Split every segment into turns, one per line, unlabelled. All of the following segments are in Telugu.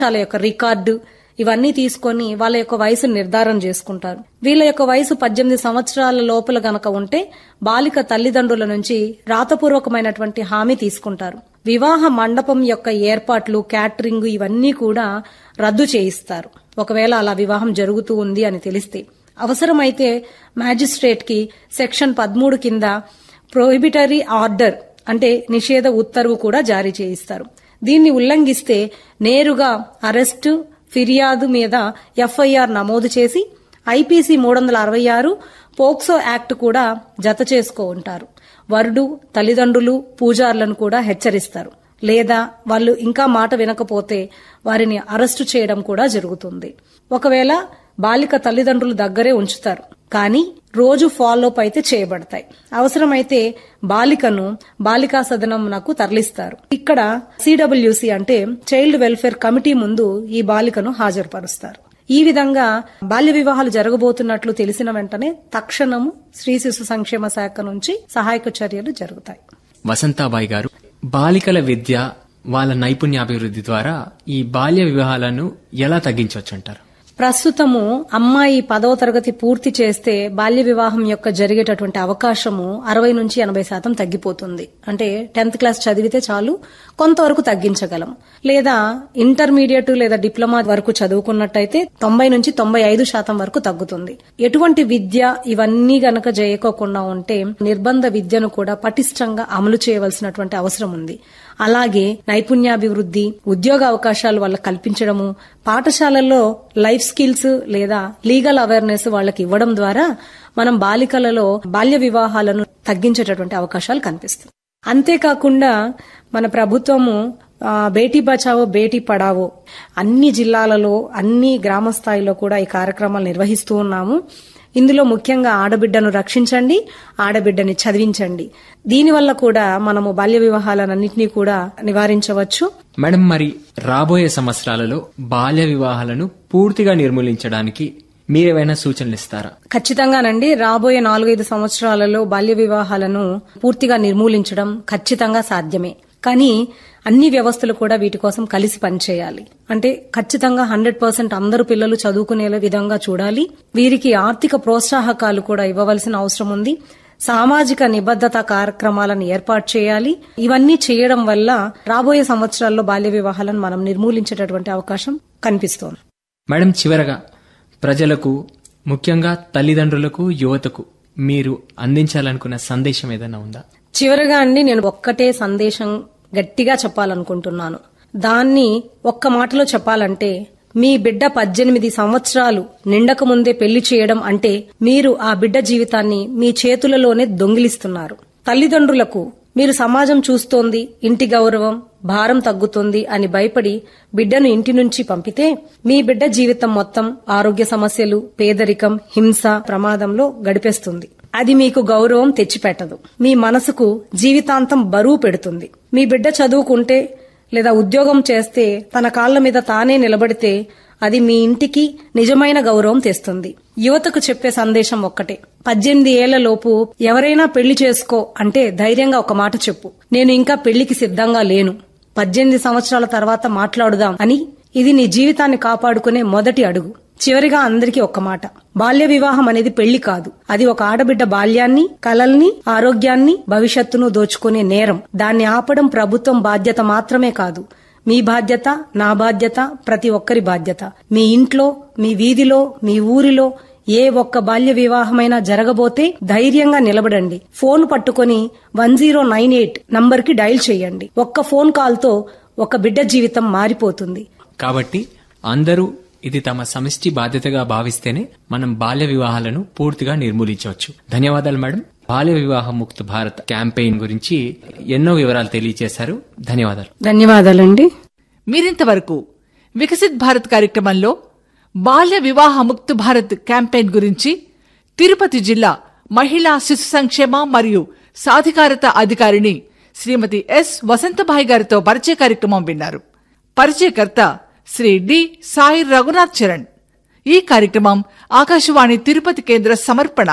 వాళ్ళ యొక్క రికార్డు ఇవన్నీ తీసుకొని వాళ్ళ యొక్క వయసు నిర్ధారణ చేసుకుంటారు వీళ్ళ యొక్క వయసు పద్దెనిమిది సంవత్సరాల లోపల గనక ఉంటే బాలిక తల్లిదండ్రుల నుంచి రాతపూర్వకమైనటువంటి హామీ తీసుకుంటారు వివాహ మండపం యొక్క ఏర్పాట్లు క్యాటరింగ్ ఇవన్నీ కూడా రద్దు చేయిస్తారు ఒకవేళ అలా వివాహం జరుగుతూ ఉంది అని తెలిస్తే అవసరమైతే మ్యాజిస్ట్రేట్ కి సెక్షన్ పదమూడు కింద ప్రొహిబిటరీ ఆర్డర్ అంటే నిషేధ ఉత్తర్వు కూడా జారీ చేయిస్తారు దీన్ని ఉల్లంఘిస్తే నేరుగా అరెస్టు ఫిర్యాదు మీద ఎఫ్ఐఆర్ నమోదు చేసి ఐపీసీ మూడు వందల అరవై ఆరు పోక్సో యాక్ట్ కూడా జత చేసుకో ఉంటారు వరుడు తల్లిదండ్రులు పూజారులను కూడా హెచ్చరిస్తారు లేదా వాళ్ళు ఇంకా మాట వినకపోతే వారిని అరెస్టు చేయడం కూడా జరుగుతుంది ఒకవేళ బాలిక తల్లిదండ్రులు దగ్గరే ఉంచుతారు కానీ రోజు ఫాలోఅప్ అయితే చేయబడతాయి అవసరమైతే బాలికను బాలికా సదనంనకు తరలిస్తారు ఇక్కడ సిడబ్ల్యూసి అంటే చైల్డ్ వెల్ఫేర్ కమిటీ ముందు ఈ బాలికను హాజరుపరుస్తారు ఈ విధంగా బాల్య వివాహాలు జరగబోతున్నట్లు తెలిసిన వెంటనే తక్షణము శ్రీ శిశు సంక్షేమ శాఖ నుంచి సహాయక చర్యలు జరుగుతాయి
వసంతాబాయి గారు బాలికల విద్య వాళ్ళ నైపుణ్యాభివృద్ధి ద్వారా ఈ బాల్య వివాహాలను ఎలా తగ్గించవచ్చు అంటారు
ప్రస్తుతము అమ్మాయి పదవ తరగతి పూర్తి చేస్తే బాల్య వివాహం యొక్క జరిగేటటువంటి అవకాశము అరవై నుంచి ఎనభై శాతం తగ్గిపోతుంది అంటే టెన్త్ క్లాస్ చదివితే చాలు కొంతవరకు తగ్గించగలం లేదా ఇంటర్మీడియట్ లేదా డిప్లొమా వరకు చదువుకున్నట్టయితే తొంభై నుంచి తొంభై ఐదు శాతం వరకు తగ్గుతుంది ఎటువంటి విద్య ఇవన్నీ గనక చేయకోకుండా ఉంటే నిర్బంధ విద్యను కూడా పటిష్టంగా అమలు చేయవలసినటువంటి అవసరం ఉంది అలాగే నైపుణ్యాభివృద్ధి ఉద్యోగ అవకాశాలు వాళ్ళకి కల్పించడము పాఠశాలల్లో లైఫ్ స్కిల్స్ లేదా లీగల్ అవేర్నెస్ వాళ్ళకి ఇవ్వడం ద్వారా మనం బాలికలలో బాల్య వివాహాలను తగ్గించేటటువంటి అవకాశాలు కనిపిస్తాయి అంతేకాకుండా మన ప్రభుత్వము ఆ, బేటీ బచావో బేటీ పడావో అన్ని జిల్లాలలో అన్ని గ్రామ స్థాయిలో కూడా ఈ కార్యక్రమాలు నిర్వహిస్తూ ఉన్నాము ఇందులో ముఖ్యంగా ఆడబిడ్డను రక్షించండి ఆడబిడ్డని చదివించండి దీనివల్ల కూడా మనము బాల్య వివాహాలన్నింటినీ కూడా నివారించవచ్చు
మేడం మరి రాబోయే సంవత్సరాలలో బాల్య వివాహాలను పూర్తిగా నిర్మూలించడానికి మీరేమైనా సూచనలు ఇస్తారా
ఖచ్చితంగానండి రాబోయే నాలుగైదు సంవత్సరాలలో బాల్య వివాహాలను పూర్తిగా నిర్మూలించడం ఖచ్చితంగా సాధ్యమే కానీ అన్ని వ్యవస్థలు కూడా వీటి కోసం కలిసి పనిచేయాలి అంటే ఖచ్చితంగా హండ్రెడ్ పర్సెంట్ అందరు పిల్లలు చదువుకునే విధంగా చూడాలి వీరికి ఆర్థిక ప్రోత్సాహకాలు కూడా ఇవ్వవలసిన అవసరం ఉంది సామాజిక నిబద్దత కార్యక్రమాలను ఏర్పాటు చేయాలి ఇవన్నీ చేయడం వల్ల రాబోయే సంవత్సరాల్లో బాల్య వివాహాలను మనం నిర్మూలించేటటువంటి అవకాశం కనిపిస్తోంది
మేడం చివరగా ప్రజలకు ముఖ్యంగా తల్లిదండ్రులకు యువతకు మీరు అందించాలనుకున్న సందేశం ఏదైనా ఉందా
చివరగా అండి నేను ఒక్కటే సందేశం గట్టిగా చెప్పాలనుకుంటున్నాను దాన్ని ఒక్క మాటలో చెప్పాలంటే మీ బిడ్డ పద్దెనిమిది సంవత్సరాలు నిండక ముందే పెళ్లి చేయడం అంటే మీరు ఆ బిడ్డ జీవితాన్ని మీ చేతులలోనే దొంగిలిస్తున్నారు తల్లిదండ్రులకు మీరు సమాజం చూస్తోంది ఇంటి గౌరవం భారం తగ్గుతుంది అని భయపడి బిడ్డను ఇంటి నుంచి పంపితే మీ బిడ్డ జీవితం మొత్తం ఆరోగ్య సమస్యలు పేదరికం హింస ప్రమాదంలో గడిపేస్తుంది అది మీకు గౌరవం తెచ్చిపెట్టదు మీ మనసుకు జీవితాంతం బరువు పెడుతుంది మీ బిడ్డ చదువుకుంటే లేదా ఉద్యోగం చేస్తే తన కాళ్ల మీద తానే నిలబడితే అది మీ ఇంటికి నిజమైన గౌరవం తెస్తుంది యువతకు చెప్పే సందేశం ఒక్కటే పద్దెనిమిది ఏళ్ల లోపు ఎవరైనా పెళ్లి చేసుకో అంటే ధైర్యంగా ఒక మాట చెప్పు నేను ఇంకా పెళ్లికి సిద్ధంగా లేను పద్దెనిమిది సంవత్సరాల తర్వాత మాట్లాడుదాం అని ఇది నీ జీవితాన్ని కాపాడుకునే మొదటి అడుగు చివరిగా అందరికీ ఒక్క మాట బాల్య వివాహం అనేది పెళ్లి కాదు అది ఒక ఆడబిడ్డ బాల్యాన్ని కలల్ని ఆరోగ్యాన్ని భవిష్యత్తును దోచుకునే నేరం దాన్ని ఆపడం ప్రభుత్వం బాధ్యత మాత్రమే కాదు మీ బాధ్యత నా బాధ్యత ప్రతి ఒక్కరి బాధ్యత మీ ఇంట్లో మీ వీధిలో మీ ఊరిలో ఏ ఒక్క బాల్య వివాహమైనా జరగబోతే ధైర్యంగా నిలబడండి ఫోన్ పట్టుకొని one zero nine eight number కి డైల్ చేయండి ఒక్క ఫోన్ కాల్ తో ఒక బిడ్డ జీవితం మారిపోతుంది
కాబట్టి అందరూ ఇది తమ సమిష్టి బాధ్యతగా భావిస్తేనే మనం బాల్య వివాహాలను పూర్తిగా నిర్మూలించవచ్చు ధన్యవాదాలు మేడం బాల్య వివాహ ముక్త భారత్ క్యాంపెయిన్ గురించి ఎన్నో వివరాలు తెలియజేశారు ధన్యవాదాలు
ధన్యవాదాలండి
మీరింతవరకు వికసిత్ భారత్ కార్యక్రమంలో బాల్య వివాహ ముక్త్ భారత్ క్యాంపెయిన్ గురించి తిరుపతి జిల్లా మహిళా శిశు సంక్షేమ మరియు సాధికారత అధికారిని శ్రీమతి ఎస్ వసంతభాయ్ గారితో పరిచయ కార్యక్రమం విన్నారు పరిచయకర్త శ్రీ డి సాయి రఘునాథ్ చరణ్ ఈ కార్యక్రమం ఆకాశవాణి తిరుపతి కేంద్ర సమర్పణ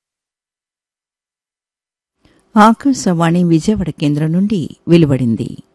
ఆకాశవాణి విజయవాడ కేంద్రం నుండి వెలువడింది